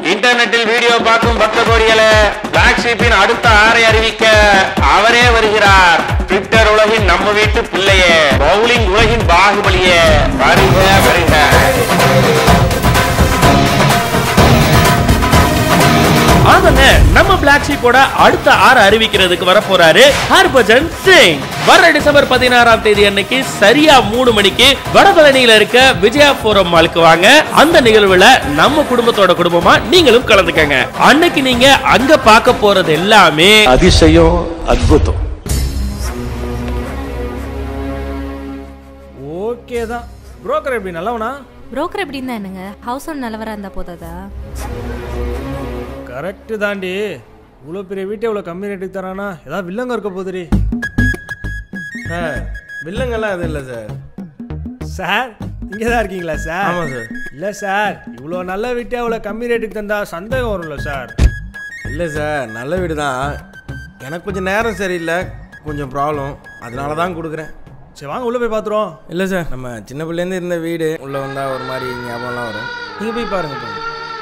இன்டர்நெட்டில் வீடியோ பார்க்கும் பக்த கோடிகளே பிளாக் ஷீப்பின் அடுத்த ஆறை அறிவிக்க அவரே வருகிறார் ட்விட்டர் உலகின் நம்ம வீட்டு பிள்ளையே பவுலிங் உலகின் பாகுபலியே வருக வருக ஆமாங்க நம்ம பிளாக் ஷீப்போட அடுத்த ஆறு அறிவிக்கிறதுக்கு வர போறாரு ஹர்பஜன் சிங் வர டிசம்பர் பதினாறாம் தேதி அன்னைக்கு சரியா மூணு மணிக்கு வடபழனியில இருக்க விஜயா போரம் மாலுக்கு வாங்க அந்த நிகழ்வுல நம்ம குடும்பத்தோட குடும்பமா நீங்களும் கலந்துக்கங்க அன்னைக்கு நீங்க அங்க பார்க்க போறது எல்லாமே அதிசயம் அத்புதம் ஓகே தான் புரோக்கர் எப்படி நல்லவனா புரோக்கர் எப்படி இருந்தா என்னங்க ஹவுஸ் ஓன் நல்லவரா இருந்தா போதாதா கரெக்டு தாண்டி இவ்வளோ பெரிய வீட்டை இவ்வளோ கம்மி ரேட்டுக்கு தரானா ஏதாவது வில்லங்க இருக்க போதுடி சார் வில்லங்கெல்லாம் எதுவும் இல்லை சார் சார் இங்கே தான் இருக்கீங்களா சார் ஆமாம் சார் இல்லை சார் இவ்வளோ நல்ல வீட்டை இவ்வளோ கம்மி ரேட்டுக்கு தந்தா சந்தேகம் வரும்ல சார் இல்லை சார் நல்ல வீடு தான் எனக்கு கொஞ்சம் நேரம் சரியில்லை கொஞ்சம் ப்ராப்ளம் அதனால தான் கொடுக்குறேன் சரி வாங்க உள்ளே போய் பார்த்துருவோம் இல்லை சார் நம்ம சின்ன பிள்ளைலேருந்து இருந்த வீடு உள்ளே வந்தால் ஒரு மாதிரி ஞாபகம்லாம் வரும் நீங்கள் போய் பாருங்க போங்க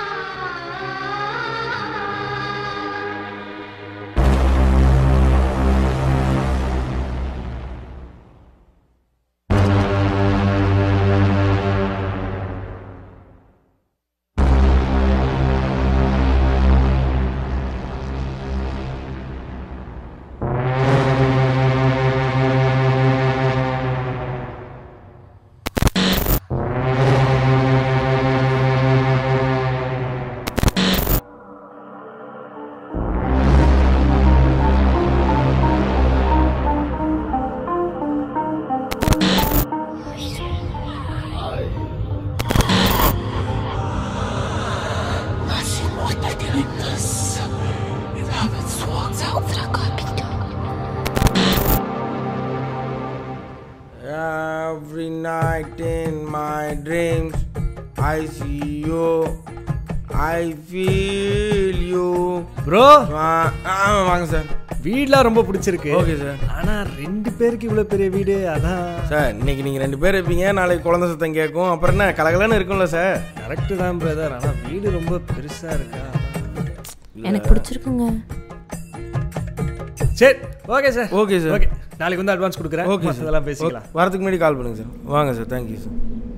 Every night in my dreams, I see you, I feel you. Bro வா- ஆ, வாங்க சார் வீடெலாம் ரொம்ப பிடிச்சிருக்கு ஓகே சார் ஆனால் ரெண்டு பேருக்கு இவ்வளோ பெரிய வீடு அதான் சார் இன்னைக்கு நீங்கள் ரெண்டு பேர் இருப்பீங்க நாளைக்கு குழந்தை சத்தம் கேட்கும் அப்புறம் என்ன கலகலன்னு இருக்கும்ல சார் கரெக்டு தான் பிரதர் ஆனால் வீடு ரொம்ப பெருசாக இருக்கா எனக்கு பிடிச்சிருக்குங்க சரி okay sir okay sir okay நாளைக்கு வந்து அட்வான்ஸ் கொடுக்குறேன் ஓகே சார் அதெல்லாம் பேசிக்கலாம் ஓகே. வரதுக்கு முன்னாடி கால் பண்ணுங்க சார் வாங்க சார் தேங்க்யூ சார்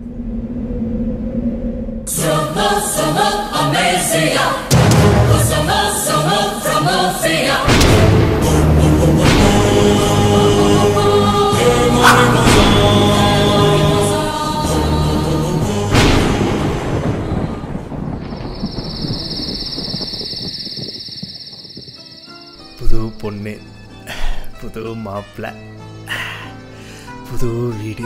புது பொண்ணு புது மாப்பிள்ளை புது வீடு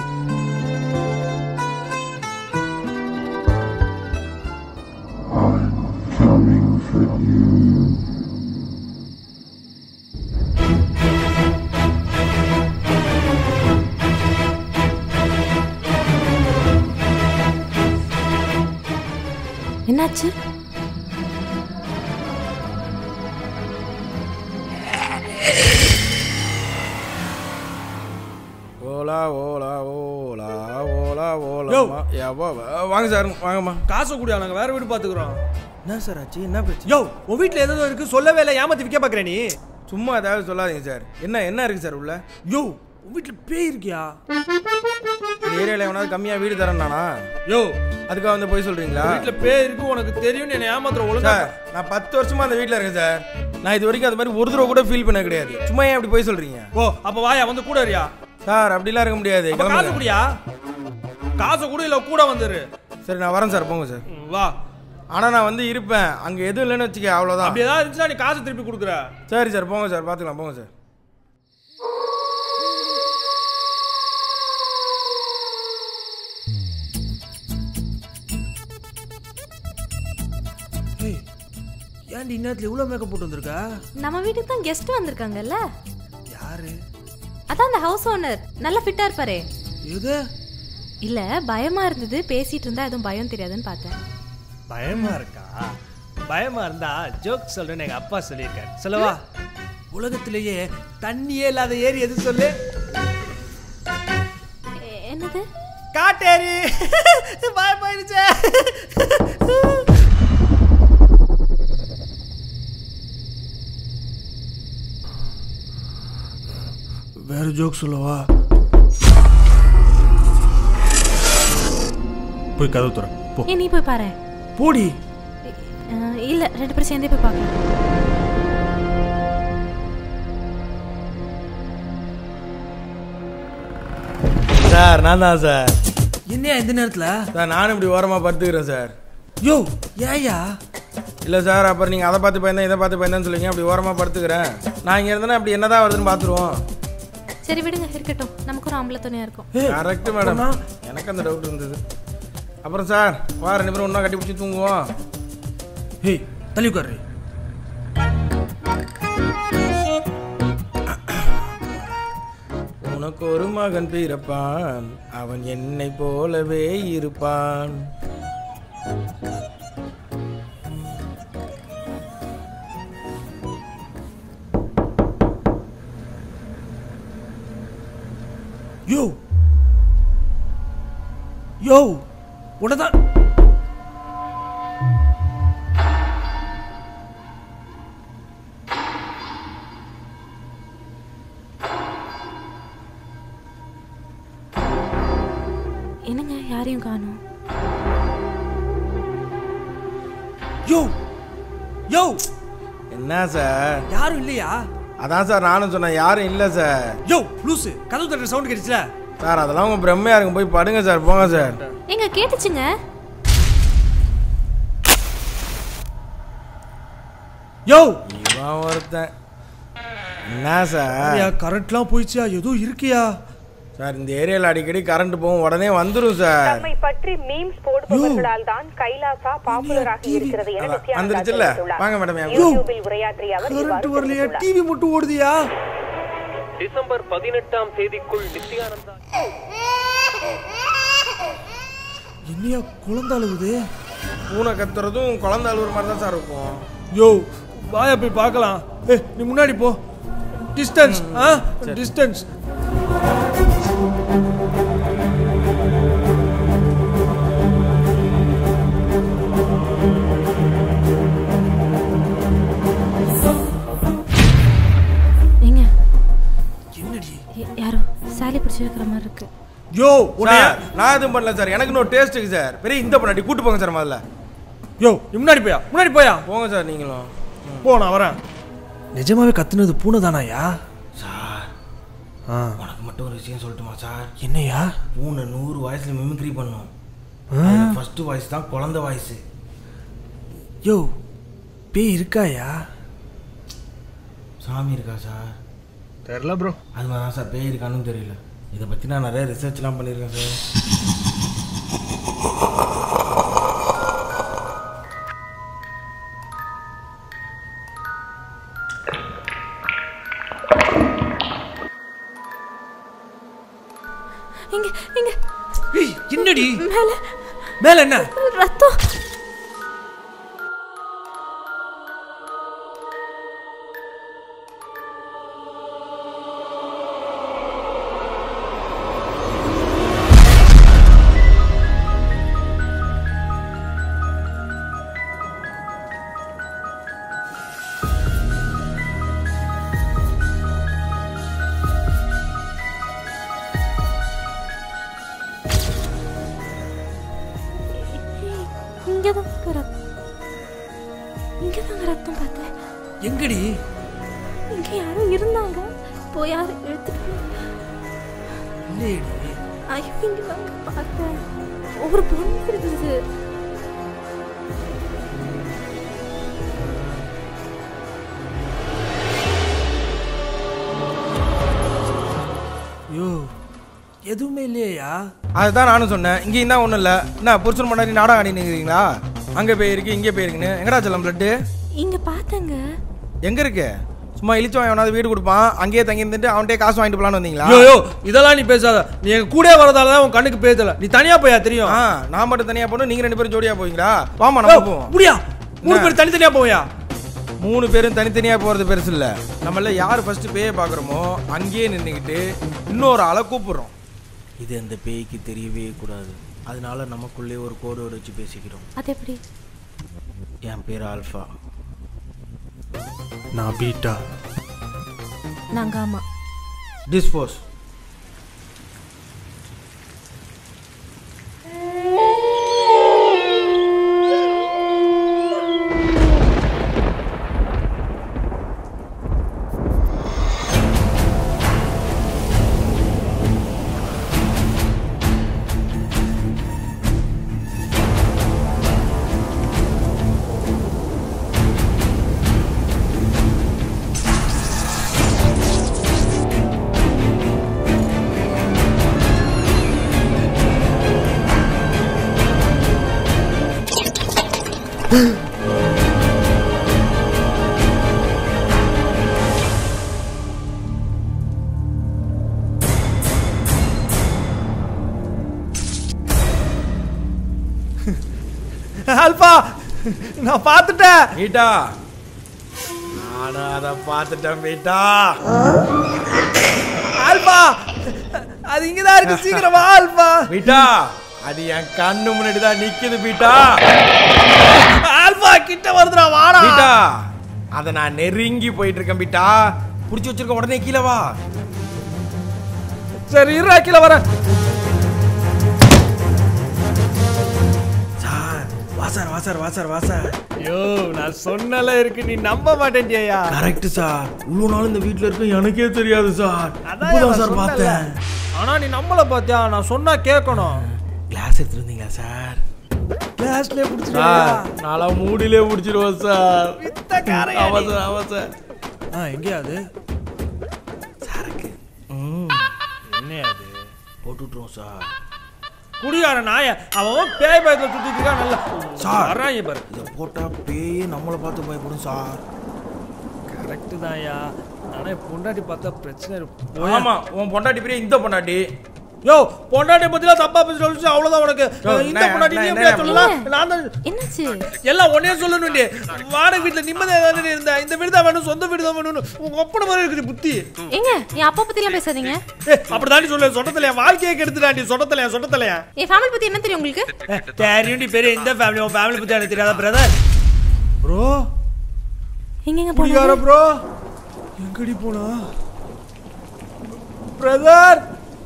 என்னாச்சு ஓலா ஓலா ஓலா ஓலா ஓலா யோ. மா- யா, வா, வா. வாங்க சார் வாங்கம்மா காசு கூடியா நாங்கள் வேற வீடு பார்த்துக்குறோம் என்ன சார் ஆச்சு என்ன பிரச்சனை யோ உன் வீட்டில் எதுவும் இருக்கு சொல்லவே இல்லை ஏமாத்தி விற்க பார்க்குற நீ சும்மா ஏதாவது சொல்லாதீங்க சார் என்ன என்ன இருக்கு சார் உள்ள யோ உன் வீட்டில் பேய் இருக்கியா இந்த ஏரியாவில் எவனாவது கம்மியாக வீடு தரேன்னானா யோ அதுக்காக வந்து போய் சொல்றீங்களா வீட்டில் பேய் இருக்கு உனக்கு தெரியும் என்னை ஏமாத்துற ஒழுங்கா சார் நான் பத்து வருஷமா அந்த வீட்டில் இருக்கேன் சார் நான் இது வரைக்கும் அது மாதிரி ஒரு தடவை கூட ஃபீல் பண்ண கிடையாது சும்மா ஏன் அப்படி போய் சொல்றீங்க ஓ அப்போ வாயா வந்து கூட இருயா சார் அப்படிலாம் இருக்க முடியாது அப்ப காசு கிளம்புங்க. குடியா காசு கூட இல்லை கூட வந்துரு சரி நான் வரேன் சார் போங்க சார் ம், வா ஆனால் நான் வந்து இருப்பேன் அங்கே எதுவும் இல்லைன்னு வச்சுக்க அவ்வளோதான் அப்படி ஏதாவது இருந்துச்சுன்னா நீ காசு திருப்பி கொடுக்குற சரி சார் போங்க சார் பார்த்துக்கலாம் போங்க சார் ஏய், ஏன்டி இந்நேரத்தில் இவ்வளோ மேக்கப் போட்டு வந்திருக்கா நம்ம வீட்டுக்கு தான் கெஸ்ட் வந்திருக்காங்கல்ல யாரு அதான் அந்த ஹவுஸ் ஓனர் நல்லா ஃபிட்டா இருப்பாரே எது இல்ல பயமா இருந்தது பேசிட்டு இருந்தா எதுவும் பயம் தெரியாதுன்னு பார்த்தேன் பயமா இருக்கா பயமா இருந்தா ஜோக் சொல்றேன்னு எங்க அப்பா சொல்லியிருக்காரு சொல்லவா உலகத்திலேயே தண்ணியே இல்லாத ஏரி எது சொல்லு எ- என்னது காட்டேரி பயமாயிருச்சே ஜோக் சொல்லவா போய் கதவு துற போ ஏ நீ போய் பாரு போடி அஹ், இல்ல ரெண்டு பேரும் சேர்ந்தே போய் பார்க்கலாம் சார் நான் தான் சார் என்னையா இந்த நேரத்துல சார் நானும் இப்படி ஓரமாக படுத்துக்கிறேன் சார் யோ ஏயா இல்லை சார் அப்புறம் நீங்கள் அதை பார்த்து பயந்தேன் இதை பார்த்து பயந்தேன்னு சொல்லுவீங்க அப்படி ஓரமாக படுத்துக்கிறேன் நான் இங்கே இருந்தேன்னா அப்படி என்னதான் வருதுன்னு பார்த்துருவோம் சரி விடுங்க இருக்கட்டும் நமக்கு ஒரு ஆம்பளை துணையா இருக்கும் கரெக்ட் மேடம் எனக்கு அந்த டவுட் இருந்தது அப்புறம் சார் வா ரெண்டு பேரும் ஒன்றா கட்டி பிடிச்சி தூங்குவோம் ஹேய் தள்ளி உட்காரு உனக்கு ஒரு மகன் பிறப்பான் அவன் என்னை போலவே இருப்பான் யோ யோ உனதான் என்னங்க யாரையும் காணோம் யோ யோ என்ன சார் யாரும் இல்லையா அதான் சார் நானும் சொன்னேன் யாரும் இல்லை சார் யோ லூசு கதவு தட்டுற சவுண்ட் கிடைச்சுல சார் அதெல்லாம் உங்கள் பிரம்மையாக இருக்கும் போய் படுங்க சார் போங்க சார் எங்க கேட்டுச்சுங்க யோ இவன் ஒருத்தன் என்ன சார் கரண்ட்லாம் போயிடுச்சியா ஏதோ இருக்கியா சார் இந்த ஏரியாவில் அடிக்கடி கரண்ட் போகும் உடனே வந்துடும் சார் தம்மை பற்றி மீம்ஸ் போடுபவர்களால் தான் கைலாசா பாப்புலராக இருக்கிறது என அதான், நித்யானந்தா வந்துருச்சுல்ல? தெரிவித்துள்ளார். வாங்க மேடம், என் யூடியூபில் உரையாற்றிய அவர் கரண்ட் இவ்வாறு வரலையா தெரிவித்துள்ளார். டிவி மட்டும் ஓடுதியா டிசம்பர் பதினெட்டாம் தேதிக்குள் நித்யானந்தா என்னையா குழந்தை அழுகுது பூனை கத்துறதும் குழந்தை அழுவுற மாதிரி தான் சார் இருக்கும் யோ வாயா போய் பார்க்கலாம் ஏ நீ முன்னாடி போ டிஸ்டன்ஸ் ஆ டிஸ்டன்ஸ் ஏங்க என்னடி ய- யாரோ சாலி பிடிச்சிருக்கிற மாதிரி இருக்கு யோ உன்னைய சார் நான் எதுவும் பண்ணல சார் எனக்கு இன்னொரு டேஸ்ட் இருக்கு சார் பெரிய இந்த பண்ணாடி கூட்டு போங்க சார் முதல்ல யோ நீ முன்னாடி போயா முன்னாடி போயா போங்க சார் நீங்களும் போ நான் வரேன் நிஜமாவே கத்துனது பூனை தானாயா சார் ஆ உனக்கு மட்டும் ஒரு விஷயம் சொல்லட்டுமா சார் என்னையா பூனை நூறு வாய்ஸ்ல மிமிக்ரி பண்ணும் ஃபர்ஸ்ட் வாய்ஸ் தான் குழந்தை வாய்ஸ் யோ பேய் இருக்காயா சாமி இருக்கா சார் தெரியல ப்ரோ அது மாதிரி தான் சார் பேய் இருக்கான்னு தெரியல இதை பற்றி நான் நிறைய ரிசர்ச்லாம் பண்ணியிருக்கேன் சார் இங்க இங்க ஏய் என்னடி மேல மேல என்ன ரத்தம் இங்கதான் ரத்தம் இங்கதாங்க ரத்தம் பார்த்தேன் எங்கடி இங்க யாரோ இருந்தாங்க போய் யாரும் எடுத்துட்டு இல்லையடி ஐயோ இங்க தாங்க பார்த்தேன் ஒரு பொண்ணு இருந்தது யோ எதுவுமே இல்லையா அதுதான் நானும் சொன்னேன் இங்கேயும் தான் ஒன்றும் இல்லை என்ன புருஷன் பண்ணாடி நாடகம் ஆடின்னு இருக்கிறீங்களா அங்கே போயிருக்கு இங்கே போயிருக்குன்னு எங்கடா செல்லம் பிளட்டு இங்க பார்த்தேங்க எங்கே இருக்கு சும்மா இழிச்சவன் எவனாவது வீடு கொடுப்பான் அங்கேயே தங்கி இருந்துட்டு அவன்கிட்டயே காசு வாங்கிட்டு போலான்னு வந்தீங்களா யோ யோ இதெல்லாம் நீ பேசாத நீ எங்க கூட வரதால தான் உன் கண்ணுக்கு பேசல நீ தனியா போயா தெரியும் ஆ நான் மட்டும் தனியாக போகணும் நீங்கள் ரெண்டு பேரும் ஜோடியா போவீங்களா வாமா நம்ம போவோம் முடியா மூணு பேர் தனித்தனியா போவியா மூணு பேரும் தனித்தனியாக போகிறது பெருசு இல்லை நம்மள யார் ஃபர்ஸ்ட் பேயை பார்க்குறோமோ அங்கேயே நின்றுக்கிட்டு இன்னொரு ஆளை கூப்பிடுறோம் இது அந்த பேய்க்கு தெரியவே கூடாது அதனால நமக்குள்ளே ஒரு கோடு வச்சு பேசிக்கிறோம் அது எப்படி என் பேர் ஆல்ஃபா நான் பீட்டா நாங்க ஆமா டிஸ்போஸ் ஆல்பா நான் பார்த்துட்டேன் பீட்டா நானும் அதை பார்த்துட்டேன் பீட்டா ஆல்பா அது இங்கதான் இருக்கு சீக்கிரமா ஆல்பா பீட்டா அது என் கண்ணு முன்னாடி தான் நிக்குது பீட்டா ஆல்பா கிட்ட வருதுடா வாடா பீட்டா அதை நான் நெருங்கி போயிட்டு இருக்கேன் பீட்டா புடிச்சு வச்சிருக்க உடனே கீழே வா சரி இருடா கீழே வரேன் சார் வா சார் வா சார் வா சார் வா சார் ஐயோ நான் சொன்னல இருக்கு நீ நம்ப மாட்டேன்டியா கரெக்ட் சார் இவ்வளோ நாள் இந்த வீட்டில் இருக்க எனக்கே தெரியாது சார் அதான் இப்போதான் நான் சார் சொன்னேன்ல. பார்த்தேன் ஆனா நீ நம்மள பாத்தியா நான் சொன்னா கேட்கணும் கிளாஸ் எடுத்துருந்தீங்களா சார் கிளாஸ்லயே சார் புடிச்சிட்டியா நான்லாம் மூடிலே முடிச்சிருவோம் சார் வித்தக்காரையா ஆமா நீ. சார் ஆமா சார் ஆ எங்கயா அது சரக்கு ம் என்ன அது போட்டு விட்ருவோம் சார் குடியார நாய அவன் பேய் பயத்துல சுத்திட்டு இருக்கான் நல்லா சார். வர்றாங்க பாரு இதை போட்டால் பேயே நம்மளை பார்த்து பயப்படும் சார் கரெக்ட் தான்யா ஆனா என் பொண்டாட்டி பார்த்தா பிரச்சனை இருக்கும் ஆமா உன் பொண்டாட்டி பெரிய இந்த பொண்டாட்டி யோ பொண்டாட்டி பத்திலாம் தப்பா பேசி சொல்லிச்சு அவ்வளவுதான் உனக்கு யோ, இந்த என்ன, பொண்டாட்டி நீ என்ன, எப்படியா என்ன, சொல்லலாம் என்ன? நான் தான் என்னாச்சு எல்லாம் உடனே சொல்லணும் வாடகை வீட்டுல நிம்மதியா தானே இருந்த இந்த வீடு தான் வேணும் சொந்த வீடு தான் வேணும்னு உங்க ஒப்பன மாதிரி இருக்குது புத்தி ஏங்க என் அப்பா பத்தி எல்லாம் பேசாதீங்க ஏ அப்படிதாண்டி சொல்லு சொட்டத்துல என் வாழ்க்கையை கெடுத்துட்டாண்டி சொட்டத்துல சொட்டத்துல என் ஃபேமிலி பத்தி என்ன தெரியும் உங்களுக்கு தெரியும் பெரிய இந்த ஃபேமிலி உன் ஃபேமிலி பத்தி எனக்கு தெரியாதா பிரதர் ப்ரோ எங்கெங்க குடிகார போனாரு ப்ரோ எங்கடி போனா பிரதர்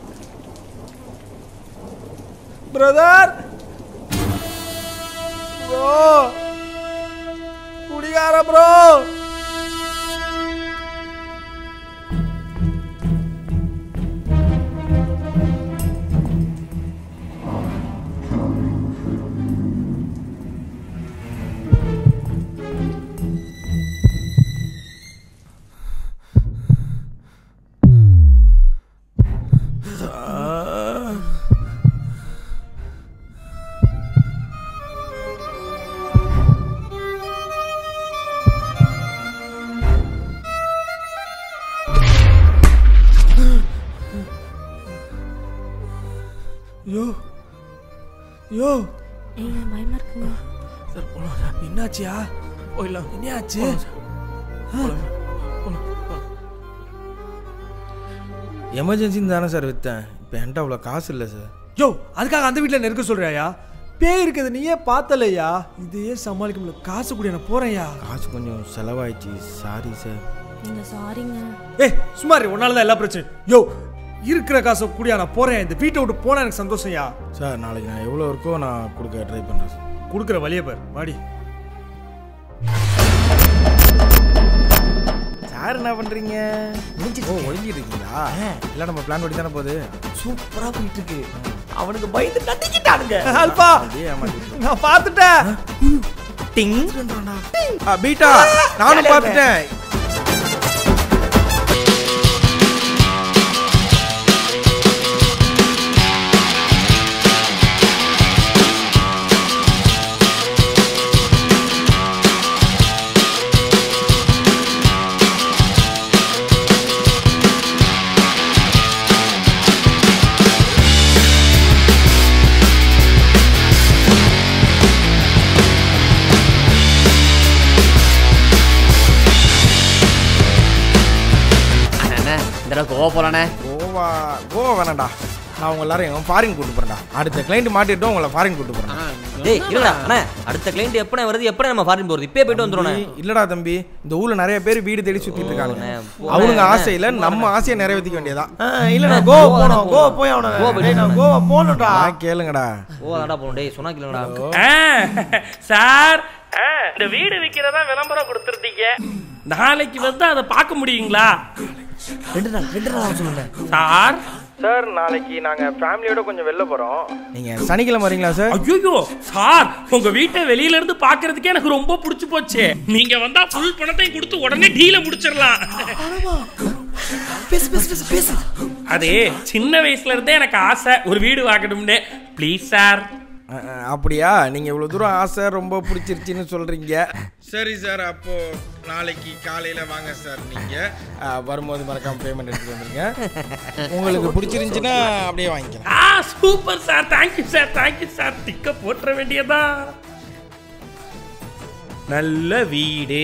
பிரதர் ப்ரோ குடிகார ப்ரோ யோ யோ ஏங்க பயமா இருக்குங்க என்னாச்சியா போயிடலாம் என்னாச்சு எமர்ஜென்சின்னு தானே சார் விற்றேன் இப்போ என்கிட்ட அவ்வளோ காசு இல்லை சார் யோ அதுக்காக அந்த வீட்டில் நெருக்க சொல்றியாயா பேய் இருக்குது நீயே பார்த்தலையா இதையே சமாளிக்க முடியல காசு கூட நான் போறேன்யா காசு கொஞ்சம் செலவாயிடுச்சு சாரி சார் நீங்க சாரிங்க ஏய் சும்மா இரு, உன்னால தான் எல்லா பிரச்சனையும் யோ இருக்கிற காசை கூடியா நான் போறேன் இந்த வீட்டை விட்டு போனா எனக்கு சந்தோஷம்யா சார் நாளைக்கு நான் எவ்வளோ இருக்கோ நான் கொடுக்க ட்ரை பண்ணுறேன் சார் கொடுக்குற வழியை பார் வாடி சார் என்ன பண்ணுறீங்க ஓ ஒழிஞ்சிட்டு இருக்கீங்களா இல்லை நம்ம பிளான் படி தானே போகுது சூப்பரா போயிட்டு இருக்கு அவனுக்கு பயந்து நட்டிக்கிட்டானுங்க அல்பா அப்படியே ஏமாத்திட்டு நான் பார்த்துட்டேன் டிங் ஆ, பீட்டா நானும் பார்த்துட்டேன் அண்ணா இந்த தடவை கோவா போலானே கோவா கோவா வேணாம்டா நான் உங்க எல்லாரும் எங்க ஃபாரின் கூட்டு போறேன்டா அடுத்த கிளைண்ட் மாட்டிட்டு உங்களை ஃபாரின் கூட்டு போறேன் டேய் இல்லடா அண்ணா அடுத்த கிளைண்ட் எப்போ வருது எப்போ நம்ம ஃபாரின் போறது இப்பயே போயிட்டு வந்துடும்ண்ணே இல்லடா தம்பி இந்த ஊர்ல நிறைய பேர் வீடு தேடி சுத்திட்டு இருக்காங்க போண்ணே, போண்ணே. அவனுங்க ஆசையில நம்ம ஆசையை நிறைவேற்றிக்க வேண்டியதான் இல்லடா கோவா போனோம் கோவா போய் அவன கோவா போயிட்டு நான் கோவா போகணும்டா நான் கேளுங்கடா ஓ அதான்டா போகணும் டேய் சொன்னா கேளுங்கடா சார் இந்த வீடு விக்கிறதா விளம்பரம் கொடுத்துருந்தீங்க நாளைக்கு வந்து அதை பார்க்க முடியுங்களா ரெண்டு நாள் ரெண்டு நாள் சொல்லுங்க சார் சார் நாளைக்கு நாங்க ஃபேமிலியோட கொஞ்சம் வெளில போறோம் நீங்க சனிக்கிழமை வரீங்களா சார் ஐயோ சார் உங்க வீட்டை வெளியில இருந்து பாக்குறதுக்கே எனக்கு ரொம்ப பிடிச்சு போச்சு நீங்க வந்தா ஃபுல் பணத்தையும் கொடுத்து உடனே டீல முடிச்சிடலாம் பேசு பேசு பேசு பேசு அதே சின்ன வயசுல இருந்தே எனக்கு ஆசை ஒரு வீடு வாங்கணும்னு ப்ளீஸ் சார் அஹ், அஹ், அப்படியா நீங்க இவ்வளவு தூரம் ஆசை ரொம்ப பிடிச்சிருச்சுன்னு சொல்றீங்க சரி சார் அப்போ நாளைக்கு காலையில வாங்க சார் நீங்க அஹ், வரும்போது மறக்காம பேமெண்ட் எடுத்துட்டு வந்துருங்க உங்களுக்கு பிடிச்சிருந்துச்சுன்னா அப்படியே வாங்கிக்கலாம் ஆ super sir thank you sir thank you sir டிக்க போட்டுற வேண்டியதா நல்ல வீடு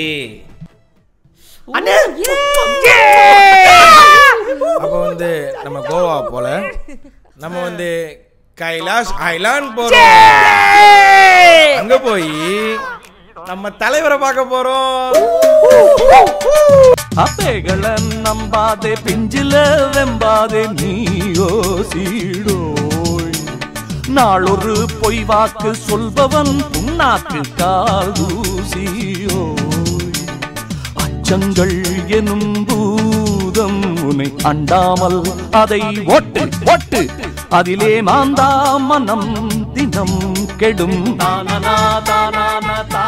அப்போ வந்து நம்ம கோவா போல நம்ம வந்து கைலாஷ் ஐலாண்ட் போறோம் அங்க போய் நம்ம தலைவரை பார்க்க போறோம் அப்பைகளை நம்பாதே பிஞ்சில வெம்பாதே நீயோ சீடோய் நாளொரு பொய் வாக்கு சொல்பவன் புண்ணாக்கு கால் தூசியோய் அச்சங்கள் எனும் பூதம் உன்னை அண்டாமல் அதை ஓட்டு ஓட்டு அதிலே மாந்தா மனம் தினம் கெடும் தானனா தானான தா